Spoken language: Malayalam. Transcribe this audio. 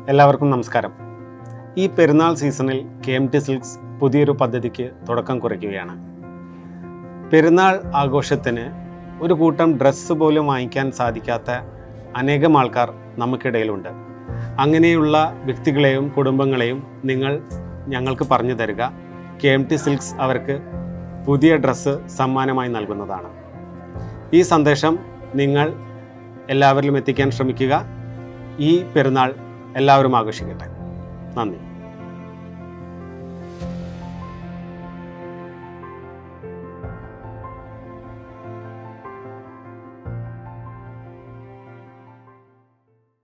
എല്ലാവർക്കും നമസ്കാരം ഈ പെരുന്നാൾ സീസണിൽ കെ എം ടി സിൽക്സ് പുതിയൊരു പദ്ധതിക്ക് തുടക്കം കുറിക്കുകയാണ് പെരുന്നാൾ ആഘോഷത്തിന് ഒരു കൂട്ടം ഡ്രസ്സ് പോലും വാങ്ങിക്കാൻ സാധിക്കാത്ത അനേകം ആൾക്കാർ നമുക്കിടയിലുണ്ട് അങ്ങനെയുള്ള വ്യക്തികളെയും കുടുംബങ്ങളെയും നിങ്ങൾ ഞങ്ങൾക്ക് പറഞ്ഞു തരിക കെ എം ടി സിൽക്സ് അവർക്ക് പുതിയ ഡ്രസ്സ് സമ്മാനമായി നൽകുന്നതാണ് ഈ സന്ദേശം നിങ്ങൾ എല്ലാവരിലും എത്തിക്കാൻ ശ്രമിക്കുക ഈ പെരുന്നാൾ എല്ലാവരും ആഘോഷിക്കട്ടെ നന്ദി